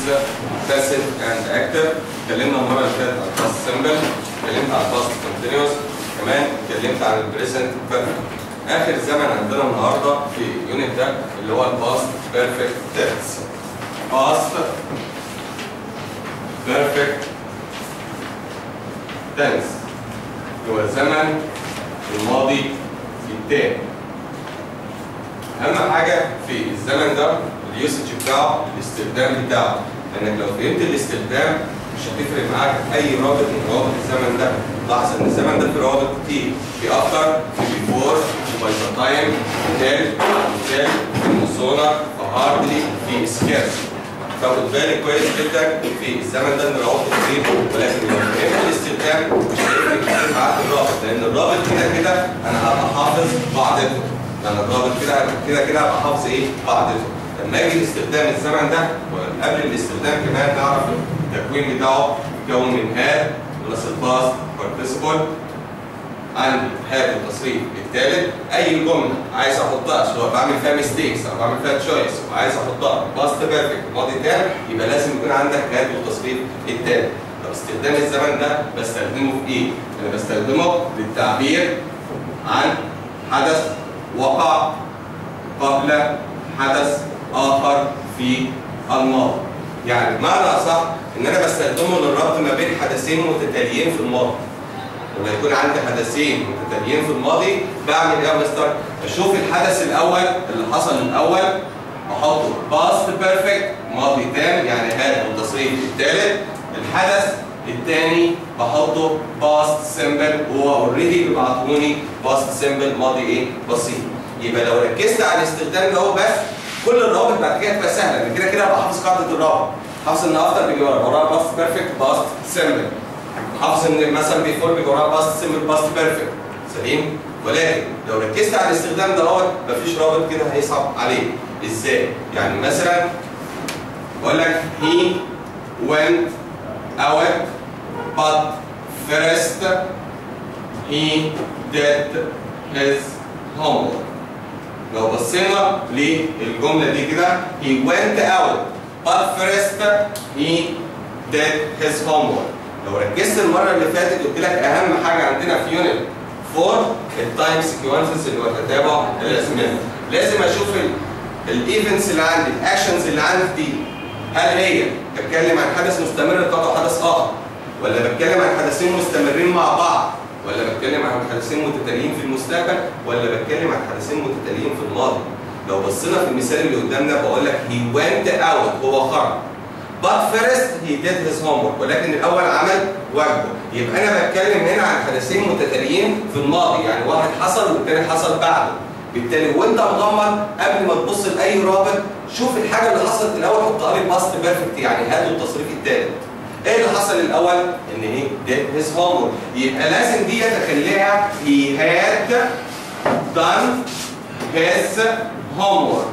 passive and active اتكلمنا المره اللي فاتت عن الباست سمبل اتكلمت عن الباست كونتينوس كمان اتكلمت عن البريزنت بيرفكت اخر زمن عندنا النهارده في اليونت ده اللي هو الباست بيرفكت تنس باست بيرفكت تنس هو زمن الماضي التام اهم حاجه في الزمن ده اليوسج بتاعه الاستخدام بتاعه لانك لو فهمت الاستخدام مش هتفرق معاك اي رابط من روابط الزمن ده لاحظ ان الزمن ده في روابط كتير في افتر في بيفور في باي ذا تايم في تيل في تيل في موسونا في هاردلي في سكيرس فاخد بالك كويس جدا في الزمن ده ان الروابط كتير ولكن لو فهمت الاستخدام مش هيفرق كتير معاك الرابط لان الرابط كده كده انا هبقى حافظ قاعدته لان الرابط كده كده كده هبقى حافظ ايه قاعدته لما اجي لاستخدام الزمن ده وقبل الاستخدام كمان نعرف التكوين بتاعه يتكون من هاد بلس الباست بارتيسيبل عندي هاد التصريف الثالث اي جمله عايز احطها سواء بعمل فيها ميستيكس او بعمل فيها تشويس وعايز احطها باست بيرفكت ماضي تام يبقى لازم يكون عندك هاد والتصريف الثالث طب استخدام الزمن ده بستخدمه في ايه؟ انا بستخدمه للتعبير عن حدث وقع قبل حدث اخر في الماضي يعني معنى اصح ان انا بستخدمه للربط ما بين حدثين متتاليين في الماضي لما يكون عندي حدثين متتاليين في الماضي بعمل ايه يا مستر؟ اشوف الحدث الاول اللي حصل الاول احطه باست بيرفكت ماضي تام يعني هذا التصريف الثالث الحدث الثاني بحطه باست سيمبل وهو اوريدي بيبعتهوني باست سيمبل ماضي ايه؟ بسيط يبقى لو ركزت على الاستخدام ده هو بس كل الروابط بعد كده تبقى سهله لان كده كده ابقى حافظ قاعده الرابط حافظ ان افتر بيجي وراها باست بيرفكت باست سيمبل حافظ ان مثلا بيفور بيجي وراها باست سيمبل باست بيرفكت سليم ولكن لو ركزت على الاستخدام ده هو مفيش رابط كده هيصعب عليه ازاي؟ يعني مثلا بقول لك he went out but first he did his homework لو بصينا للجملة دي كده he went out but first he did his homework لو ركزت المرة اللي فاتت قلت لك أهم حاجة عندنا في يونت 4 التايم سيكونسز اللي هو تتابع الأزمنة لازم أشوف الايفنتس اللي عندي الاكشنز اللي عندي دي هل هي بتكلم عن حدث مستمر قطع حدث آخر ولا بتكلم عن حدثين مستمرين مع بعض ولا بتكلم عن حدثين متتاليين في المستقبل ولا بتكلم عن حدثين متتاليين في الماضي لو بصينا في المثال اللي قدامنا بقول لك he went out هو خرج but first he did his homework ولكن الاول عمل واجبه يبقى انا بتكلم هنا عن حدثين متتاليين في الماضي يعني واحد حصل والتاني حصل بعده بالتالي وانت مغمض قبل ما تبص لاي رابط شوف الحاجه اللي حصلت الاول حط عليه باست بيرفكت يعني هات التصريف الثالث ايه اللي حصل الاول ان ايه did his homework يبقى لازم دي اخليها he had done his homework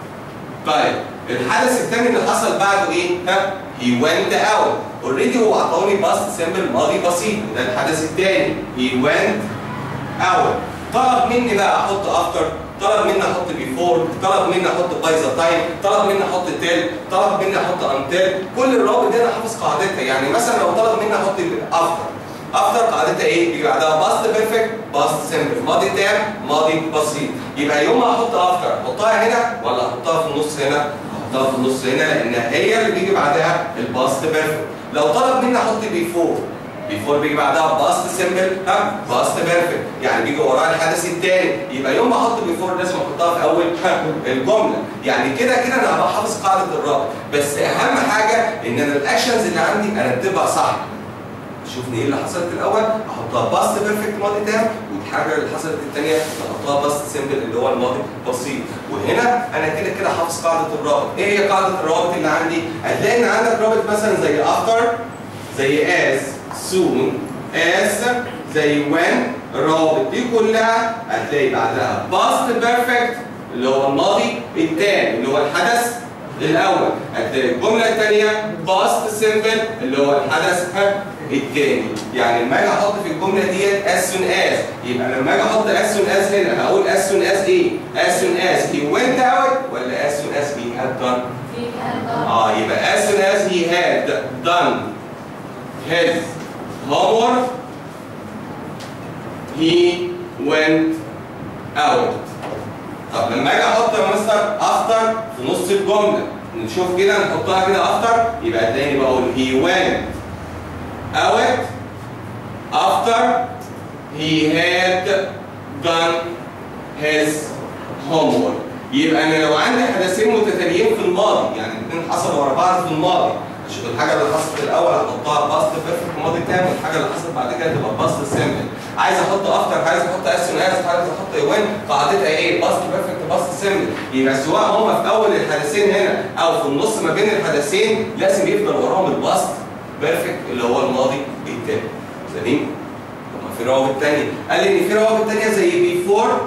طيب الحدث الثاني اللي حصل بعده ايه ها he went out اوريدي هو اعطاني باست سيمبل ماضي بسيط ده الحدث الثاني he went out طلب مني بقى احط افتر طلب مني احط بيفور طلب مني احط باي ذا تايم طلب مني احط تيل طلب مني احط انتل كل الروابط دي انا حافظ قاعدتها يعني مثلا لو طلب مني احط افتر افتر قاعدتها ايه بيجي بعدها باست بيرفكت باست سيمبل ماضي تام ماضي بسيط يبقى يوم ما احط افتر احطها هنا ولا احطها في النص هنا احطها في النص هنا لان هي اللي بيجي بعدها الباست بيرفكت لو طلب مني احط بيفور بيفور بيجي بعدها باست سيمبل ها باست بيرفكت يعني بيجي وراها الحدث الثاني يبقى يوم ما احط بيفور لازم احطها في اول ها الجمله يعني كده كده انا هبقى حافظ قاعده الرابط بس اهم حاجه ان انا الاكشنز اللي عندي ارتبها صح شوفني ايه اللي حصلت الاول احطها باست بيرفكت ماضي تام والحاجه اللي حصلت الثانيه احطها باست سيمبل اللي هو الماضي بسيط وهنا انا كده كده حافظ قاعده الرابط ايه هي قاعده الروابط اللي عندي هتلاقي ان عندك رابط مثلا زي افتر زي as soon as زي when الروابط دي كلها هتلاقي بعدها past perfect اللي هو الماضي التاني اللي هو الحدث الاول هتلاقي الجمله الثانيه past simple اللي هو الحدث الثاني يعني لما اجي احط في الجمله ديت as soon as يبقى لما اجي احط as soon as هنا هقول as soon as ايه as soon as he went out ولا as soon as he had done اه يبقى as soon as had done his homework he went out طب لما اجي احط يا مستر افتر في نص الجمله نشوف كده نحطها كده افتر يبقى تاني بقول he went out after he had done his homework يبقى انا لو عندي حدثين متتاليين في الماضي يعني الاثنين حصلوا ورا بعض في الماضي اشوف الحاجه اللي حصلت الاول هحطها باست بيرفكت ماضي تام والحاجه اللي حصلت بعد كده تبقى باست سيمبل عايز احط افتر عايز احط اس عايز عايز احط وين فعطيتها ايه باست بيرفكت باست سيمبل يبقى سواء هم في اول الحدثين هنا او في النص ما بين الحدثين لازم يفضل وراهم الباست بيرفكت اللي هو الماضي التاني سليم طب ما في روابط تانية قال لي ان في روابط تانية زي بيفور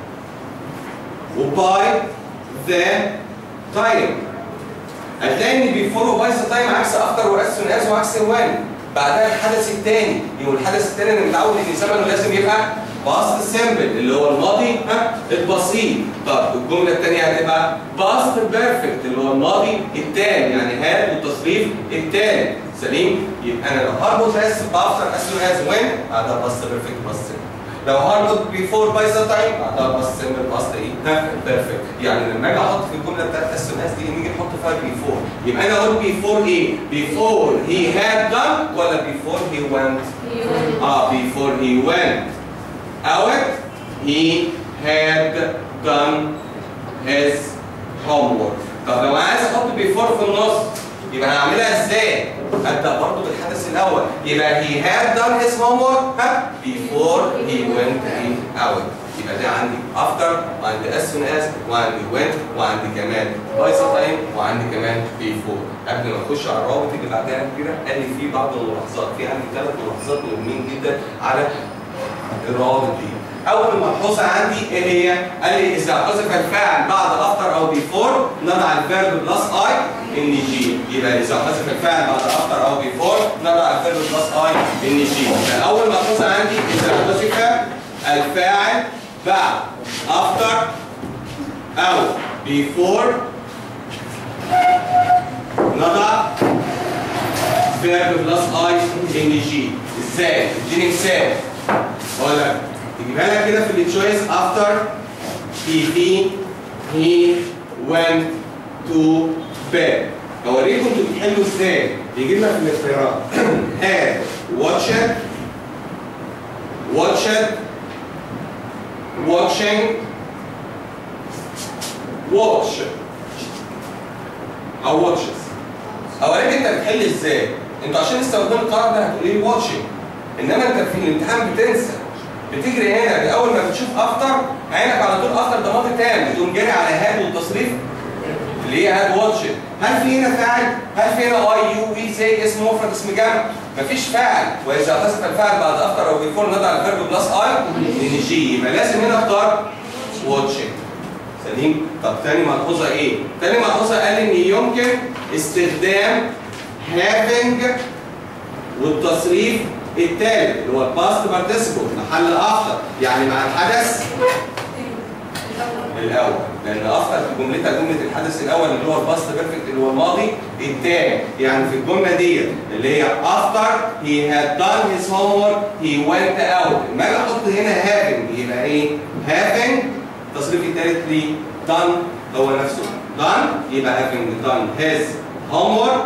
وباي ذا تايم هتلاقي ان بيفور وباي ذا تايم عكس افتر واس سون از وعكس وين بعدها الحدث الثاني يبقى الحدث الثاني انا متعود ان زمنه لازم يبقى باست سيمبل اللي هو الماضي ها البسيط طب الجمله الثانيه هتبقى باست بيرفكت اللي هو الماضي التام يعني هاد والتصريف التام سليم يبقى انا لو هربط اس بافتر اس سون از وين بعدها باست بيرفكت باست سيمبل لو هربط بيفور باي ذا تايم بعدها باست سيمبل باست ايه ها بيرفكت يعني لما اجي احط في الجمله بتاعت اس سون از دي نيجي نحط فيها بيفور يبقى انا اقول بيفور ايه بيفور هي هاد done ولا بيفور هي went اه before he went out he had done his homework طب لو عايز احط before في النص يبقى هعملها ازاي؟ ابدا برضه بالحدث الاول يبقى he had done his homework ها before he went in out يبقى ده عندي after وعندي as soon as وعندي when وعندي كمان by the time وعندي كمان before قبل ما اخش على الرابط اللي بعدها كده قال لي في بعض الملاحظات في عندي ثلاث ملاحظات مهمين جدا على الروابط دي اول ملحوظه عندي ايه هي؟ قال لي اذا حذف الفاعل بعد افتر او بيفور نضع الفيرب بلس اي ان جي يبقى اذا حذف الفاعل بعد افتر او بيفور نضع الفيرب بلس اي ان جي اول ملحوظه عندي اذا حذف الفاعل بعد افتر او بيفور نضع فيرب بلس اي ان جي ازاي؟ اديني مثال اقول لك تجيبها لك كده في التشويس after he he he went to bed اوريكم انتوا بتحلوا ازاي يجي لنا في الاختيارات had watched watched watching watch او watches اوريك انت بتحل ازاي انتوا عشان استخدمت القرار ده هتقولي لي watching انما انت في الامتحان بتنسى بتجري هنا اول ما بتشوف افتر عينك على طول افتر ده ماضي تام بتقوم جاري على هاد والتصريف اللي هي هاد واتش هل في هنا فاعل؟ هل في هنا اي يو وي زي اسم مفرد اسم جمع؟ مفيش فاعل واذا حذف الفاعل بعد افتر او بيفور نضع الفيرب بلس اي ان جي يبقى لازم هنا اختار واتشنج سليم طب تاني ملحوظه ايه؟ تاني ملحوظه قال ان يمكن استخدام having والتصريف الثالث اللي هو الباست بارتيسيبل محل افتر يعني مع الحدث الاول لان افتر في جملتها جمله الحدث الاول اللي هو الباست بيرفكت اللي هو الماضي التاني يعني في الجمله ديت اللي هي after he had done his homework he went out لما اجي احط هنا having يبقى ايه؟ having التصريف الثالث ليه done هو نفسه done يبقى having done his homework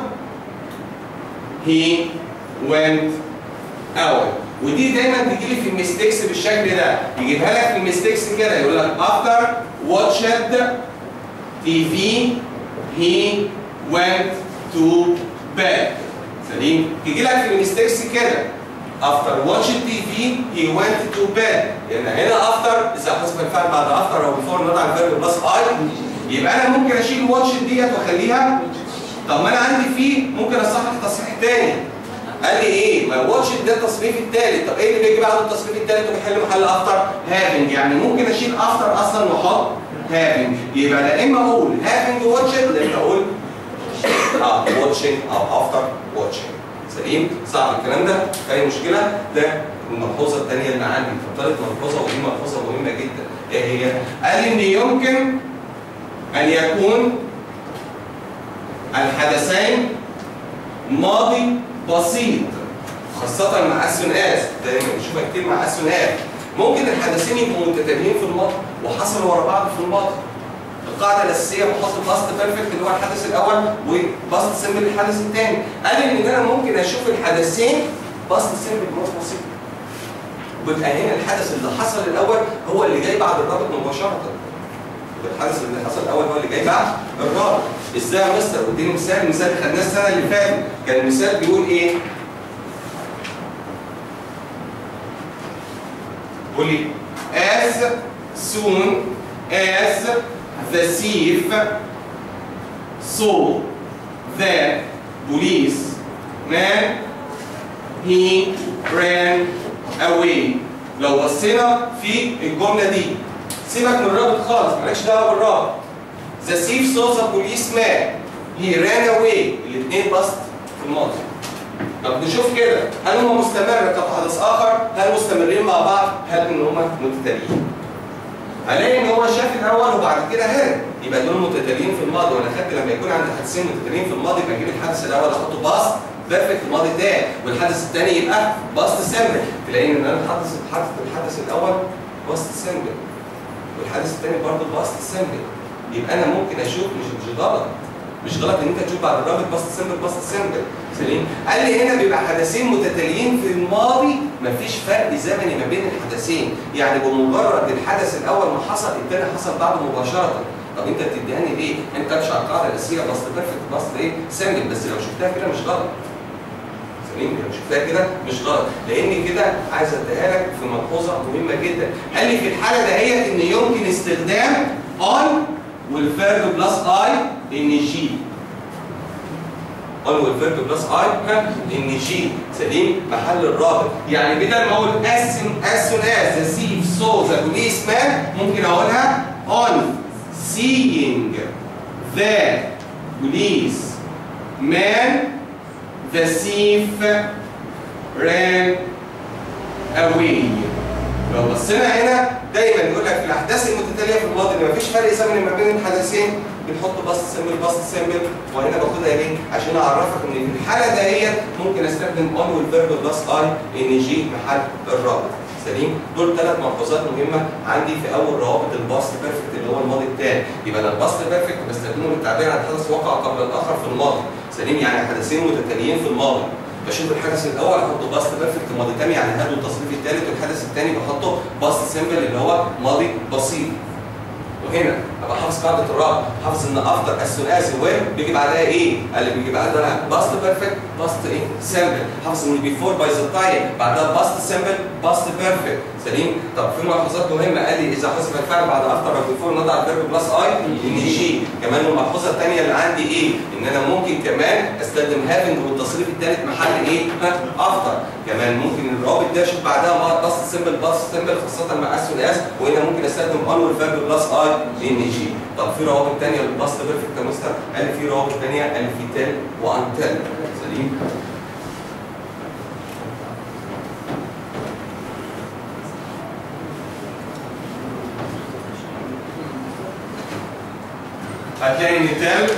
he went اوت ودي دايما تجي لي في الميستيكس بالشكل ده يجيبها لك في الميستيكس كده يقول لك after watched TV he went to bed سليم تيجي لك في الميستيكس كده after watched TV he went to bed لان هنا after اذا حسب الفعل بعد after او before نضع الفيرب بلس اي يبقى انا ممكن اشيل watched ديت واخليها طب ما انا عندي فيه ممكن اصحح تصحيح تاني قال لي ايه؟ ما واتش ده التصريف الثالث، طب ايه اللي بيجي بعد التصريف الثالث وبيحل محل افتر؟ هافنج، يعني ممكن اشيل افتر اصلا واحط هافنج، يبقى لا اما اقول هافنج واتشنج لا اما اقول اه واتشنج او افتر واتشنج. سليم؟ صعب الكلام ده؟ في اي مشكله؟ ده الملحوظه الثانيه اللي عندي، فطلت ملحوظه ودي ملحوظه مهمه جدا، ايه هي؟ قال ان يمكن ان يكون الحدثين ماضي بسيط خاصة مع الثنائي دايما بنشوفها كتير مع الثنائي ممكن الحدثين يبقوا متتاليين في الماضي وحصلوا ورا بعض في الماضي القاعده الاساسيه بحط باست بيرفكت اللي هو الحدث الاول وباست سيمبل الحدث الثاني قال ان انا ممكن اشوف الحدثين باست سيمبل بنص بسيط ويبقى هنا الحدث اللي حصل الاول هو اللي جاي بعد الرابط مباشره يبقى الحدث اللي حصل الاول هو اللي جاي بعد الرابط ازاي يا مستر اديني مثال المثال اللي خدناه السنه اللي فاتت كان المثال بيقول ايه قول لي as soon as the thief saw the police man he ran away لو بصينا في الجمله دي سيبك من الرابط خالص مالكش دعوه بالرابط the thief saw the policeman he ran away الاثنين بسط في الماضي طب نشوف كده هل هم مستمر كحدث اخر هل مستمرين مع بعض هل ان هم متتاليين هلاقي ان هو شاف الاول وبعد كده هرب يبقى دول متتاليين في الماضي وانا خدت لما يكون عندي حدثين متتاليين في الماضي يبقى اجيب الحدث الاول احطه باست بيرفكت الماضي ده والحدث الثاني يبقى باست سيمبل تلاقي ان انا الحدث الحدث الحدث الاول باست سيمبل والحدث الثاني برضه باست سيمبل يبقى انا ممكن اشوف مش مش غلط مش غلط ان انت تشوف بعد الرابط باست سيمبل باست سيمبل سليم قال لي هنا بيبقى حدثين متتاليين في الماضي مفيش فرق زمني ما بين الحدثين يعني بمجرد الحدث الاول ما حصل الثاني حصل بعده مباشره طب انت بتديهاني ليه؟ انت مش على القاعده الاساسيه باست بيرفكت باست ايه؟ سيمبل بس لو شفتها كده مش غلط سليم لو شفتها كده مش غلط لان كده عايز اديها لك في ملحوظه مهمه جدا قال لي في الحاله دهيت ان يمكن استخدام اون والفيرب بلس اي ان جي اون والفيرب بلس اي ان جي سليم محل الرابط يعني بدل ما اقول as soon as soon as the thief saw the policeman ممكن اقولها on seeing the police man the thief ran away لو بصينا هنا دايما يقول لك في الاحداث المتتاليه في الماضي ان مفيش فرق زمني ما بين الحدثين بنحط باست سيمبل باست سيمبل وهنا باخدها ليه؟ عشان اعرفك ان في الحاله دهيت ممكن استخدم اون والفيرب بلس اي ان جي محل الرابط سليم دول ثلاث ملحوظات مهمه عندي في اول روابط الباست بيرفكت اللي هو الماضي التاني يبقى انا الباست بيرفكت بستخدمه للتعبير عن حدث وقع قبل الاخر في الماضي سليم يعني حدثين متتاليين في الماضي بشوف الحدث الاول احطه باست بيرفكت ماضي تاني يعني هذا التصريف الثالث والحدث الثاني بحطه باست سيمبل اللي هو ماضي بسيط وهنا ابقى حافظ قاعده الرابط حافظ ان افضل الثلاثي وين بيجي بعدها ايه؟ قال لي بيجي بعدها باست بيرفكت باست ايه؟ سيمبل حافظ ان بيفور باي ذا تايم بعدها باست سيمبل باست بيرفكت سليم طب في ملحوظات مهمه قال لي اذا حذف الفعل بعد افتر او بيفور نضع الفيرب بلس اي ان جي كمان الملحوظه الثانيه اللي عندي ايه؟ ان انا ممكن كمان استخدم هافنج والتصريف الثالث محل ايه؟ افتر كمان ممكن الرابط ده اشوف بعدها باست سيمبل باست سيمبل خاصه مع الثلاثي وهنا ممكن استخدم اون والفيرب بلس اي ان جي طب في روابط ثانيه للباست بيرفكت يا مستر قال لي في روابط ثانيه قال لي في تل وانتل سليم هتلاقي ان تل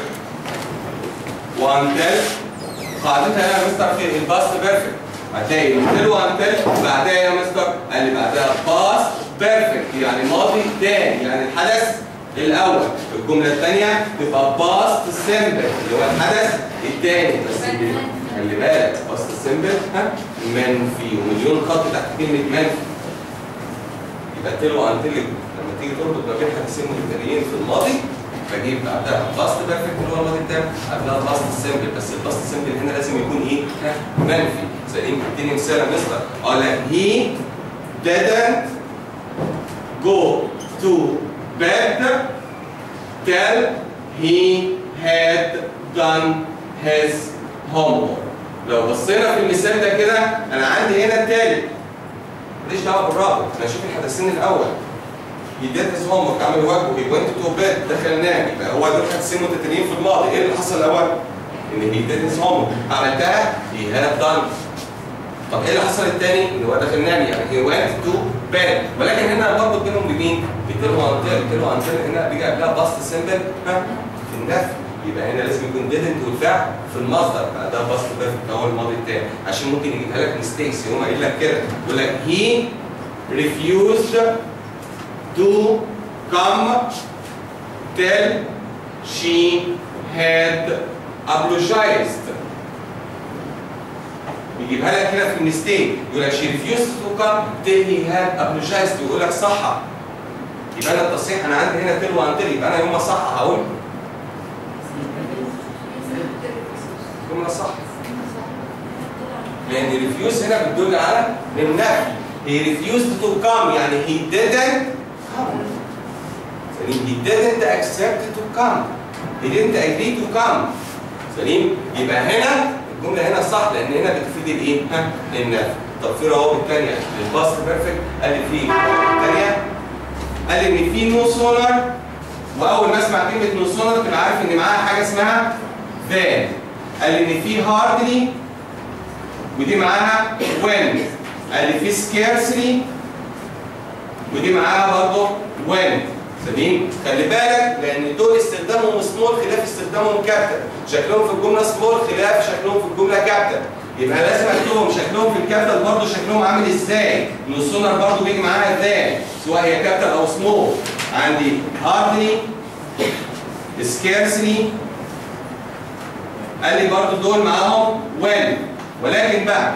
وانتل قاعدتها هنا يا مستر في الباست بيرفكت هتلاقي تل وانتل بعدها يا مستر قال لي بعدها باست بيرفكت يعني ماضي تاني يعني الحدث الاول الجمله الثانيه تبقى باست سيمبل اللي هو الحدث الثاني بس خلي بالك باست سيمبل ها منفي ومليون خط تحت كلمه منفي يبقى تلو انتل لما تيجي تربط ما بين حدثين متتاليين في الماضي بجيب بعدها باست بيرفكت اللي هو الماضي التام قبلها باست سيمبل بس الباست سيمبل هنا لازم يكون ايه؟ منفي سليم اديني مثال يا مستر قال لك هي didn't go to bed till he had done his homework. لو بصينا في المثال ده كده انا عندي هنا التالت ماليش دعوه بالرابط انا اشوف الحدثين الاول he did his homework عمل واجبه he went to bed دخل نام يبقى هو دول حدثين متتاليين في الماضي ايه اللي حصل الاول؟ ان he did his homework عملتها he had done طب ايه اللي حصل الثاني؟ ان هو داخل نام يعني هي وانت تو باد ولكن هنا بربط بينهم بمين؟ بتلو انتل تلو انتل هنا بيجي قبلها باست سيمبل ها في النفي يبقى هنا لازم يكون didn't والفعل في المصدر بقى ده باست بيرفكت هو الماضي التام عشان ممكن يجيبها لك ميستيكس يقوم قايل لك كده يقول لك he refused to come till she had apologized يجيبها لك هنا في الميستيك يقول لك she refused to come till he had apologized ويقول لك صح يبقى انا التصحيح انا عندي هنا تل وانتل يبقى انا يوم ما صح هقول جمله صح لان ريفيوز هنا بتدل على النفي he refused to come يعني he didn't come سليم he didn't accept to come he didn't agree to come سليم يبقى هنا الجمله هنا صح لان هنا بتفيد الايه؟ ها النفي طب في روابط ثانيه للباست بيرفكت قال لي في روابط ثانيه قال لي ان في نو سونر واول ما اسمع كلمه نو سونر تبقى عارف ان معاها حاجه اسمها ذان قال لي ان في هاردلي ودي معاها when قال لي في scarcely ودي معاها برضه when سليم خلي بالك لان دول استخدامهم سمول خلاف استخدامهم كابتن شكلهم في الجمله سمول خلاف شكلهم في الجمله كابتن يبقى لازم اكتبهم شكلهم في الكابتن برضه شكلهم عامل ازاي السونر برضه بيجي معاها ازاي سواء هي كابتن او سمول عندي hardly scarcely قال لي برضه دول معاهم when ولكن بقى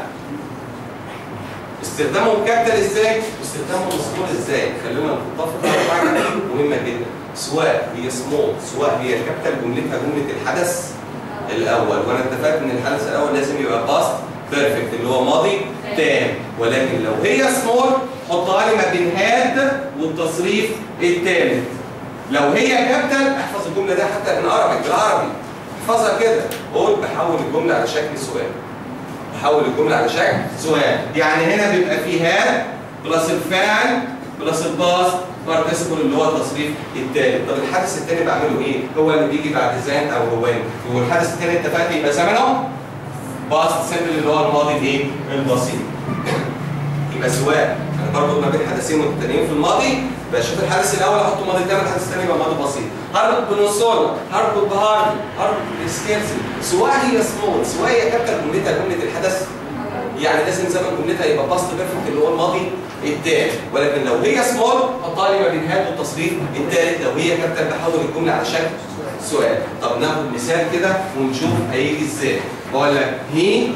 استخدامهم كابتل ازاي واستخدامهم سمول ازاي خلونا نتفق على حاجه مهمه جدا سواء هي سمول سواء هي كابتل جملتها جمله الحدث الاول وانا اتفقت ان الحدث الاول لازم يبقى باست بيرفكت اللي هو ماضي تام ولكن لو هي سمول حطها لي ما بين هاد والتصريف الثالث لو هي كابتل احفظ الجمله دي حتى بالعربي بالعربي احفظها كده قول بحول الجمله على شكل سؤال بحول الجمله على شكل سؤال يعني هنا بيبقى في هاد بلس الفاعل بلس الباص بارتيسيبل اللي هو التصريف الثالث طب الحدث الثاني بعمله ايه هو اللي بيجي بعد زين او هوان هو الحدث الثاني اتفقت يبقى زمنه باست سيمبل اللي هو الماضي الايه البسيط يبقى سواء انا بربط ما بين حدثين متتاليين في الماضي بشوف الحدث الاول احطه ماضي تام الحدث الثاني يبقى ماضي بسيط هربط بنصولا هربط بهارد هربط بسكيرسي سواء هي سمول سواء هي كابتن جملتها جمله الحدث يعني لازم زمن جملتها يبقى باست بيرفكت اللي هو الماضي التاني ولكن لو هي سمول حطها لي ما بين هاد والتصريف الثالث لو هي كابتن بحول الجمله على شكل سؤال طب ناخد مثال كده ونشوف هيجي ازاي بقول لك he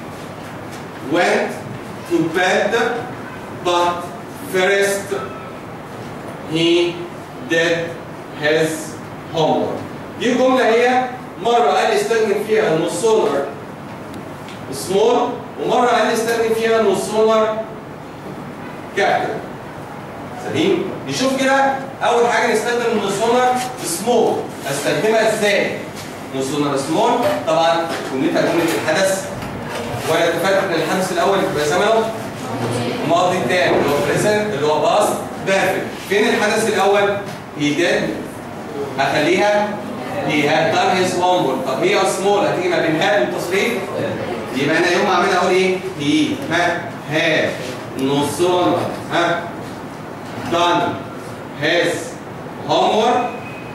went to bed but first he did his homework دي جملة هي مرة قال استخدم فيها انه السولار سمول ومرة قال استخدم فيها انه السولار كابيتال سليم نشوف كده اول حاجة نستخدم انه السولار سمول استخدمها ازاي؟ انه السولار سمول طبعا جملتها جملة الحدث وانا اتفقت ان الحدث الاول يبقى زمنه ماضي تام اللي هو بريزنت اللي هو باست بيرفكت فين الحدث الاول؟ هي ديد هخليها هي هاد دان هيز homework طب هي سمول هتيجي ما بين هاد والتصريف يبقى انا يوم ما اعملها اقول ايه؟ هي ها هاد نصون ها دان هيز homework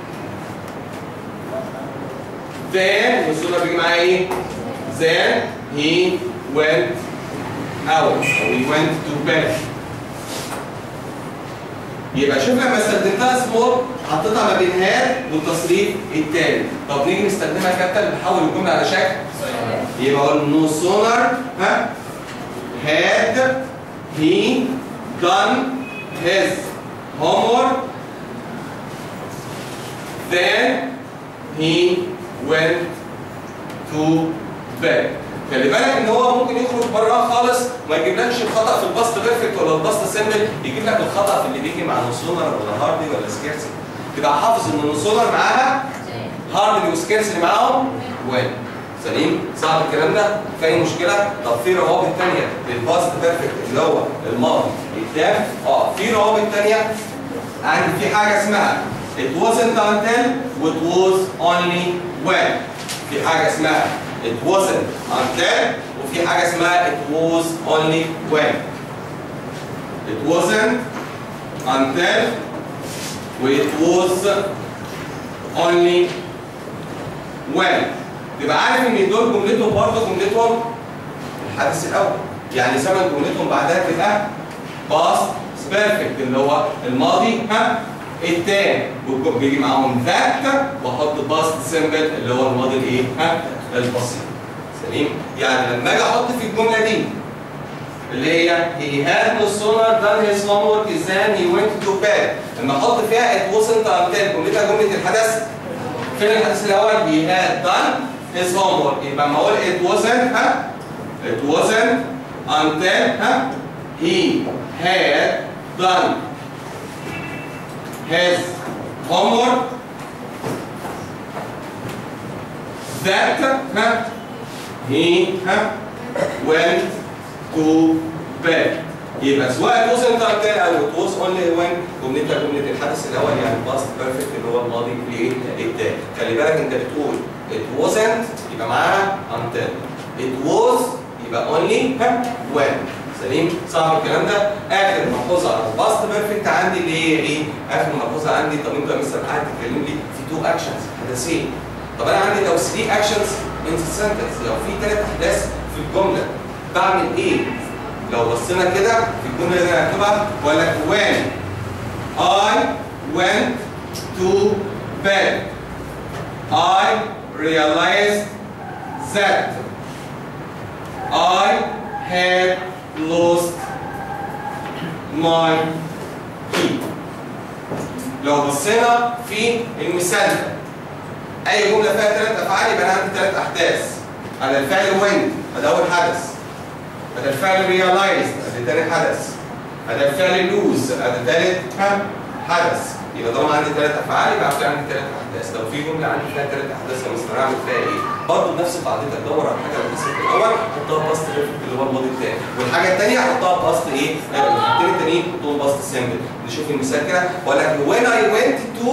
then نصون بيجي معايا ايه؟ then he went out or he went to bed يبقى شوف لما استخدمتها سمول حطيتها ما بين هاد والتصريف التاني طب نيجي نستخدمها كابتن نحول الجمله على شكل يبقى اقول نو سونر ها had he done his homework then he went to bed خلي بالك ان هو ممكن يخرج براها خالص ما يجيبلكش الخطا في الباست بيرفكت ولا الباست سيمبل يجيب لك الخطا في اللي بيجي مع نوسونر ولا هاردي ولا سكيرسي تبقى حافظ ان نوسونر معاها هاردي وسكيرسي معاهم وين سليم صعب الكلام ده في اي مشكله طب في روابط ثانيه للباست بيرفكت اللي هو الماضي التام اه في روابط ثانيه عندي في حاجه اسمها it wasn't until it was only when في حاجه اسمها it wasn't until وفي حاجة اسمها it was only when it wasn't until و it was only when تبقى عارف ان دول جملتهم برضه جملتهم الحدث الاول يعني زمن جملتهم بعدها تبقى باست بيرفكت اللي هو الماضي ها التاني والجمله بيجي معاهم ذات واحط باست سيمبل اللي هو الماضي الايه ها البسيط سليم يعني لما اجي احط في الجمله دي اللي هي he had no sooner done his homework than he went to bed لما احط فيها it wasn't until جملتها جمله الحدث فين الحدث الاول he had done his homework يبقى لما اقول it wasn't ها it wasn't until ها he had done his homework that ها he ها went to bed يبقى سواء it wasn't until او it was only when جملتها جملة الحدث الأول يعني past perfect اللي هو الماضي الايه التاني خلي بالك أنت بتقول it wasn't يبقى معاها until it was يبقى only ها when سليم صعب الكلام ده اخر ملحوظه على الباست بيرفكت عندي اللي هي ايه؟ اخر ملحوظه عندي طب انت مثلا قاعد تتكلم لي في تو اكشنز حدثين طب انا عندي لو 3 اكشنز ان سنتنس لو في ثلاث احداث في الجمله بعمل ايه؟ لو بصينا كده في الجمله اللي انا هكتبها بقول لك when I went to bed I realized that I had lost my key لو بصينا في المثال ده اي جمله فيها ثلاث افعال يبقى انا عندي ثلاث احداث على الفعل وين هذا اول حدث هذا الفعل realized هذا ثاني حدث هذا الفعل lose هذا ثالث حدث يبقى طالما عندي ثلاث افعال يبقى في عندي ثلاث احداث لو في جمله عندي فيها ثلاث احداث يا مستر اعمل فيها ايه؟ برضه بنفس قاعدتك دور على الحاجه اللي حصلت الاول حطها باست اللي هو الماضي الثاني والحاجه الثانيه حطها باست ايه؟ الحاجتين التانيين حطهم باست سيمبل نشوف المثال كده بقول لك when I went to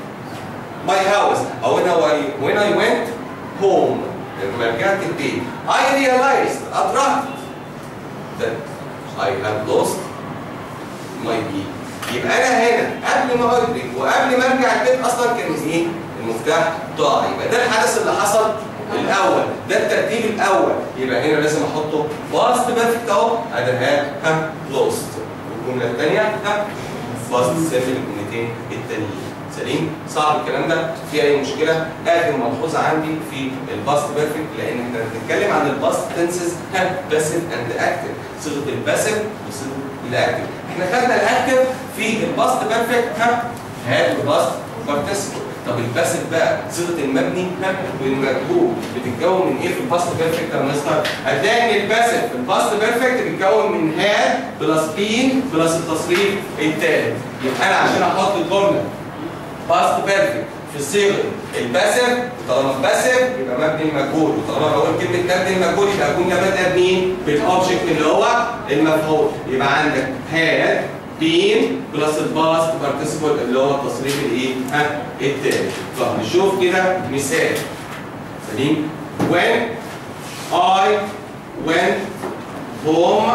my house او when I when I went home لما رجعت البيت I realized أدركت that I had lost my key يبقى انا هنا قبل ما ادرك وقبل ما ارجع البيت اصلا كان ايه؟ المفتاح ضاع يبقى ده الحدث اللي حصل الاول ده الترتيب الاول يبقى هنا لازم احطه باست بيرفكت اهو ادي هاد ها لوست والجمله الثانيه ها باست سيمبل الجملتين التانيين سليم صعب الكلام ده في اي مشكله اخر ملحوظه عندي في الباست بيرفكت لان احنا بنتكلم عن الباست تنسز ها باسيف اند اكتف صيغه الباسيف وصيغه الاكتف احنا خدنا الاكتف في الباست بيرفكت ها هاد الباست بارتيسيبل طب الباسيف بقى صيغه المبني ها والمجهول بتتكون من ايه في الباست بيرفكت يا مستر؟ هتلاقي ان الباسيف في الباست بيرفكت بيتكون من هاد بلس بين بلس التصريف الثالث يبقى انا عشان احط الجمله باست بيرفكت في صيغه الباسف طالما باسف يبقى مبني المجهول وطالما بقول كلمه مبني المجهول يبقى الجمله بادئه بمين؟ بالاوبجكت اللي هو المفعول يبقى عندك هاد بين بلس الباست بارتيسيبل اللي هو التصريف الايه؟ ها التاني طب نشوف كده مثال سليم when I went home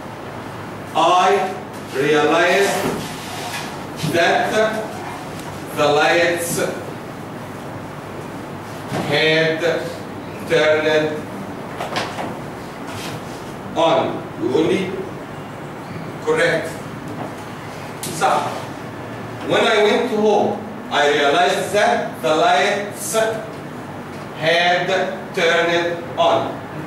I realized that the lights had turned on يقول لي correct صح when I went to home I realized that the lights had turned on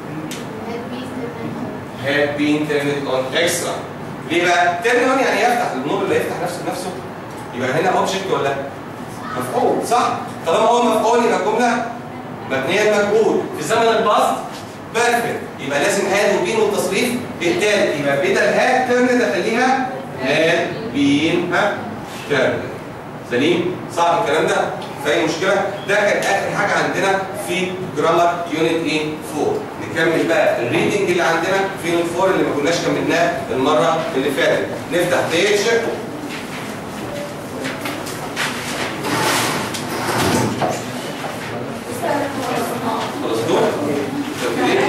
had been turned on extra ليه بقى؟ turn on يعني يفتح النور اللي يفتح نفسه بنفسه يبقى هنا اوبجكت ولا مفعول صح طالما هو مفعول يبقى الجمله مبنيه المجهول في زمن الباست بيرفكت يبقى لازم هاد وبين والتصريف التالت يبقى بدل هاد ترند اخليها هاد بين ها ترند سليم صعب الكلام ده في اي مشكله ده كان اخر حاجه عندنا في جرامر يونت ايه 4 نكمل بقى الريدنج اللي عندنا في يونت 4 اللي ما كناش كملناه المره اللي فاتت نفتح بيج خلاص دول مكملين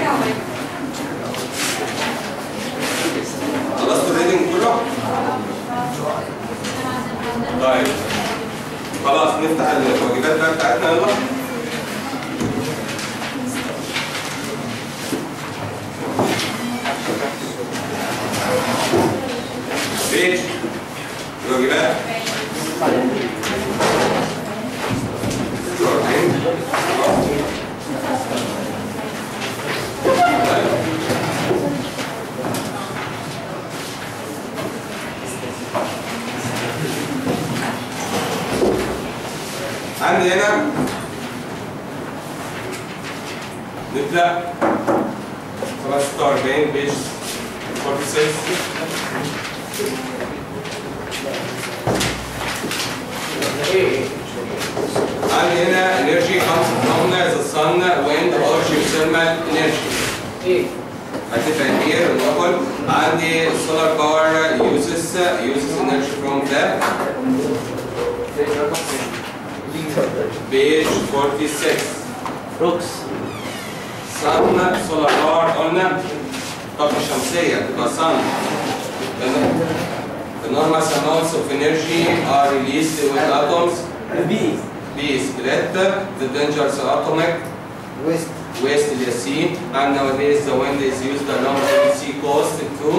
خلصتوا الريدنج كله طيب خلاص نفتح الواجبات بقى بتاعتنا يلا بيج الواجبات عندي هنا نبدأ خلاص 46 بيج 46 عندي هنا energy comes from the sun, wind or geothermal energy. ايه هتبقى here ونقول عندي solar power uses uses energy from the page 46 روكس sun solar power قلنا طاقة شمسية تبقى sun The enormous amounts of energy are released with atoms بي be split the dangerous atomic ويست waste اللي هي C and nowadays the wind is used along the sea coast to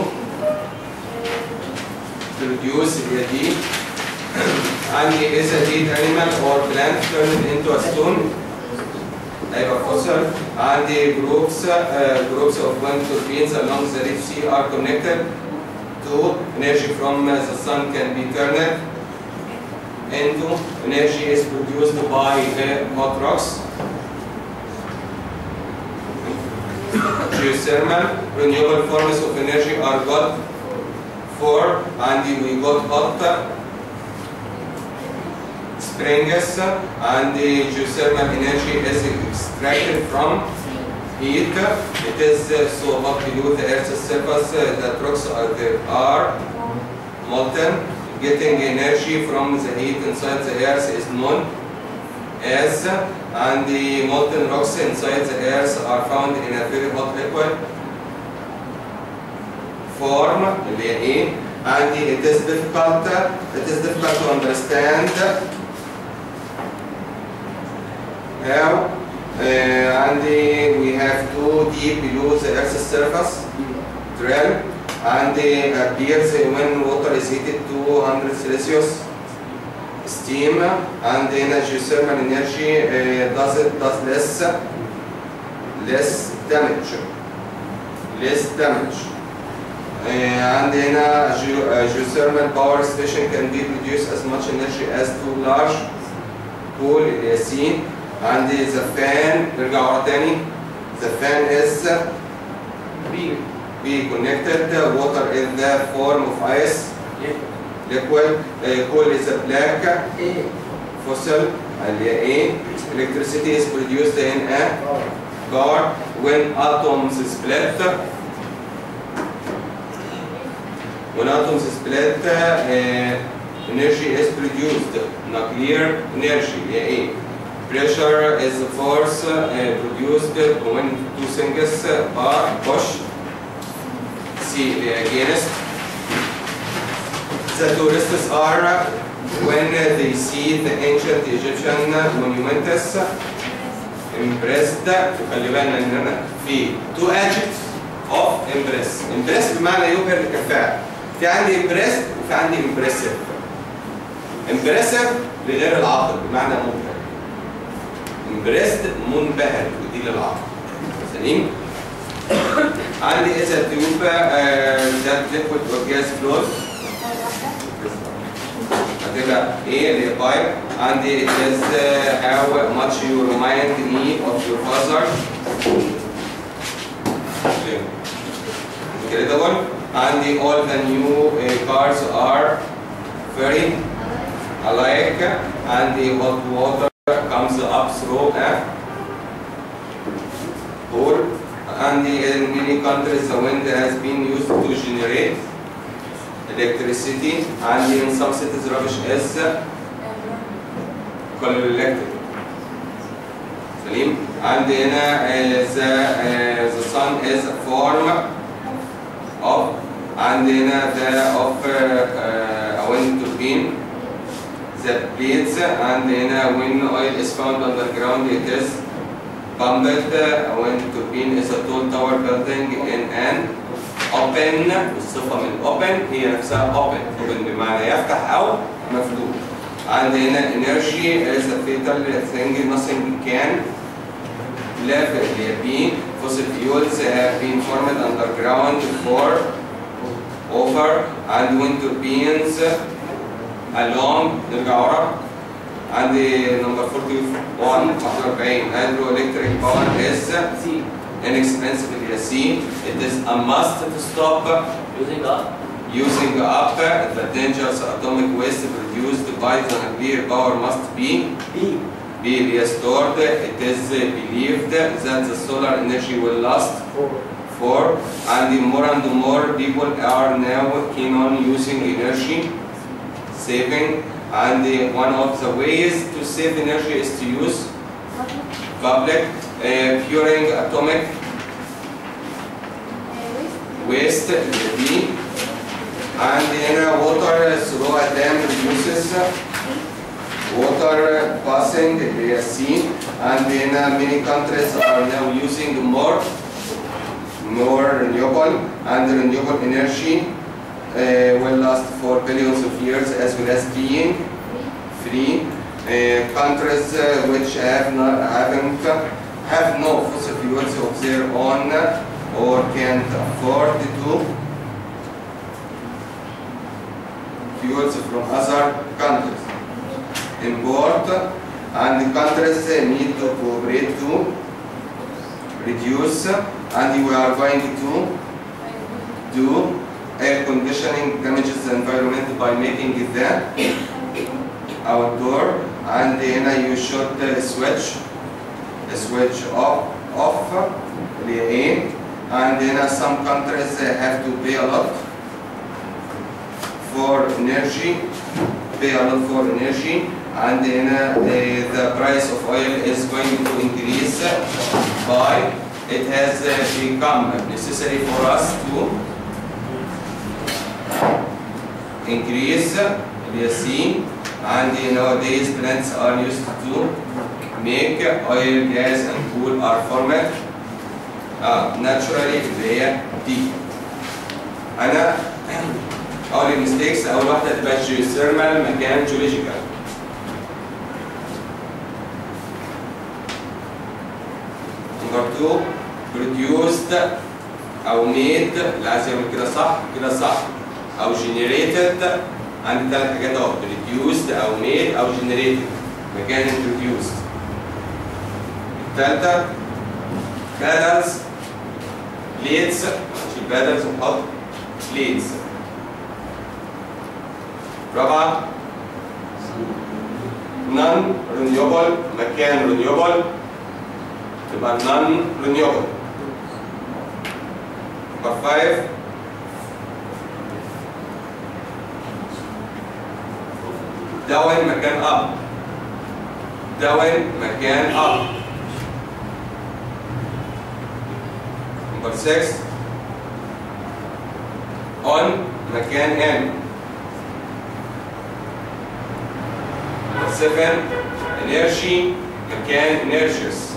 produce اللي هي D عندي is a dead animal or plant turned into a stone هيبقى fossil عندي groups uh, groups of wind turbines along the Red Sea are connected to energy from the sun can be turned into energy is produced by uh, hot rocks geothermal renewable forms of energy are got for and we got hot springs and the geothermal energy is extracted from heat. It is uh, so hot below the earth's surface uh, that rocks are, there are molten. Getting energy from the heat inside the earth is known as and the molten rocks inside the earth are found in a very hot liquid form اللي هي ايه and it is difficult it is difficult to understand how uh, and uh, we have two deep below the earth's surface drill and uh, appears when water is heated to 100 Celsius steam and then geothermal energy uh, does it does less less damage less damage uh, and then a geo- a geothermal power station can be produce as much energy as two large pool اللي هي C and the fan نرجع ورا تاني the fan is بي be connected water in the form of ice liquid uh, coal is a black ايه fossil اللي هي ايه electricity is produced in a car when atoms split when atoms split uh, energy is produced nuclear energy اللي هي ايه pressure is the force uh, produced when two things are push C اللي هي against the tourists are when they see the ancient Egyptian monuments impressed وخلي بالنا ان انا في two adjectives of impress impress بمعنى يبهر الكفاءة في عندي impressed وفي عندي impressive impressive لغير العاقل بمعنى مبهر impressed منبهر ودي للعاقل سليم عندي is a tube uh, that liquid or gas flows هتبقى ايه اللي هي بايب عندي it is uh, how much you remind me of your father كده دول عندي all the new uh, cars are very alike and the hot water comes up through a hole and in many countries the wind has been used to generate electricity and in some cities rubbish is collected سليم and هنا uh, the, uh, the sun is a form of and هنا the of uh, uh, a wind turbine the blades and هنا when oil is found underground it is pumped a wind turbine is a tall tower building in an open والصفة من open هي نفسها open open بمعنى يفتح أو مفتوح عندنا energy is a fatal thing nothing can live اللي هي B fossil fuels have been formed underground for over and wind turbines along نرجع ورا عندي نمبر 41 41 hydroelectric power is C. inexpensive اللي هي C it is a must to stop Using up. using up the dangerous atomic waste produced by the nuclear power must be B. be restored. It is believed that the solar energy will last Four. for and more and more people are now keen on using energy saving and one of the ways to save energy is to use public uh, curing atomic waste B and in uh, water through a dam reduces water passing area C and in uh, many countries are now using more more renewable and renewable energy uh, will last for billions of years as well as being free. Uh, countries uh, which have not having have no fossil fuels of their own or can't afford to fuels from other countries. Import and countries need to cooperate to reduce and we are going to do air conditioning damages the environment by making it there outdoor and then you should uh, switch switch off off the A and then uh, some countries uh, have to pay a lot for energy pay a lot for energy and then uh, the, the price of oil is going to increase by it has uh, become necessary for us to increase the C and uh, nowadays plants are used to make oil, gas and coal are formed uh, naturally اللي هي دي انا اول المستيكس اول واحده تبقى جيوثيرمال مكان جيولوجيكال نمبر 2 produced او made اللي عايز يعمل كده صح كده صح او generated عندي ثلاث حاجات اهو produced او made او generated مكان introduced الثالثه badals plates نشيل badals ونحط plates رابعه non renewable مكان renewable تبقى non renewable number 5 داون مكان up داون مكان up number 6 on مكان n number 7 energy مكان inertious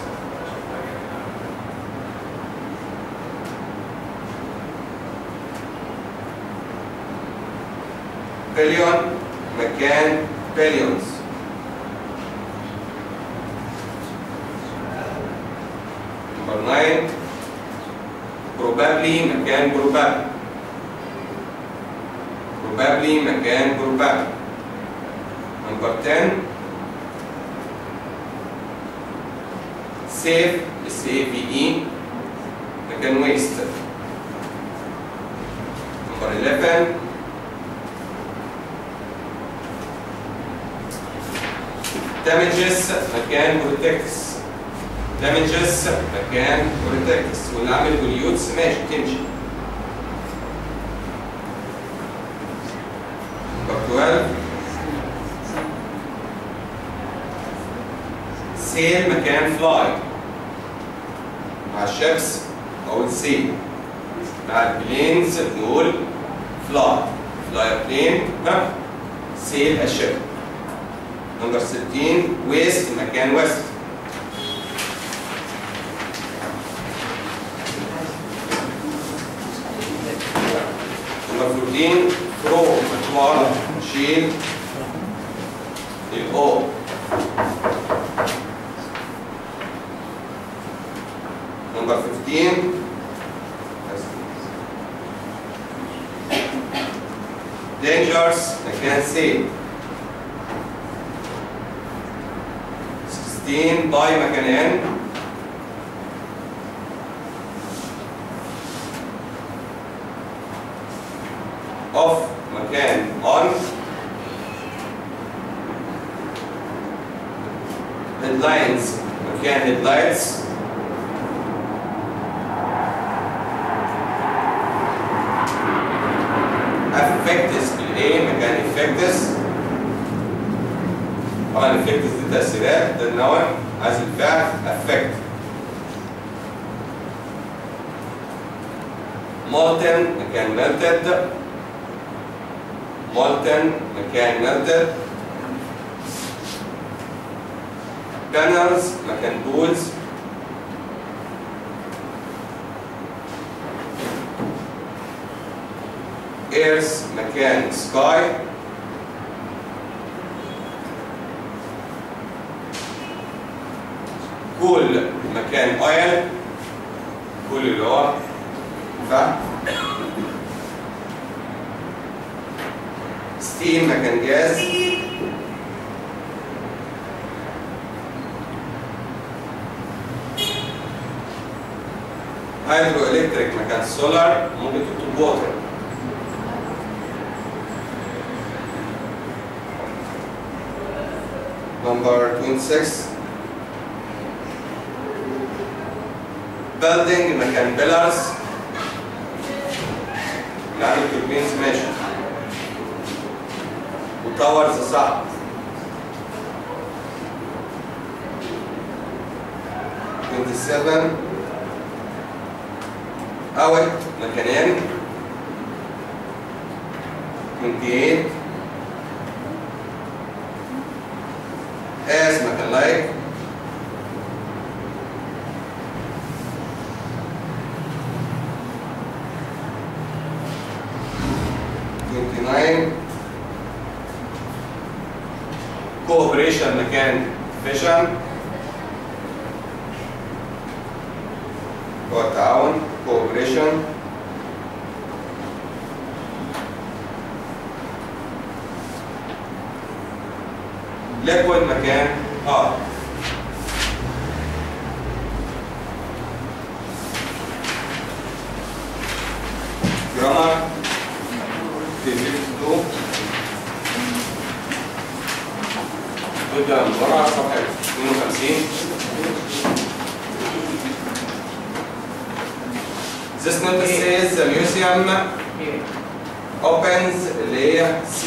billion مكان billions number 9 probably مكان probably probably مكان probably number 10 save S A V E مكان waste number 11 damages مكان protects damages مكان protects واللي عامل بوليوتس ماشي تمشي number 12 سيل مكان فلاي مع الشمس او السيل مع البلينز بنقول فلاي فلاي بلين سيل الشب نمبر 16 ويست مكان ويست نمبر 14 ثرو مجموعة شيل الاو نمبر 15 dangers مكان سيف 16 باي مكان ان off مكان on headlines مكان headlights affects الايه مكان effects طبعا effects دي تأثيرات ده النوع عايز الفعل affect molten مكان melted molten مكان melted panels مكان pools earth مكان sky كل مكان oil كل اللي هو فحم ستيم مكان جاز هيدرو الكتريك مكان سولار ممكن تكتب ووتر نمبر 26 building مكان pillars يعني توربينز ماشي وتاورز صح تwenty seven اوت مكانين twenty eight as مكان لايك twenty nine cooperation مكان vision هو التعاون cooperation liquid مكان اه grammar في 52 نبدأ من ورا صفحة 52 This notice says the museum Here. opens اللي هي C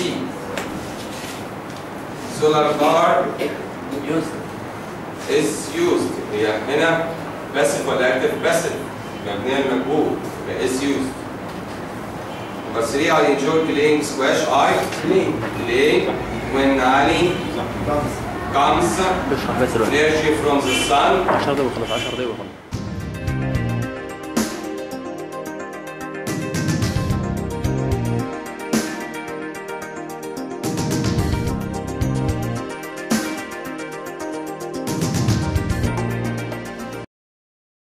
solar power Used. is used هي هنا passive ولا active passive مبنية المجهول يبقى is used number 3 I enjoy playing squash I Play. play when Ali Comes. comes اشرح بس دلوقتي energy from the sun 10 دقايق وخلاص 10 دقايق وخلاص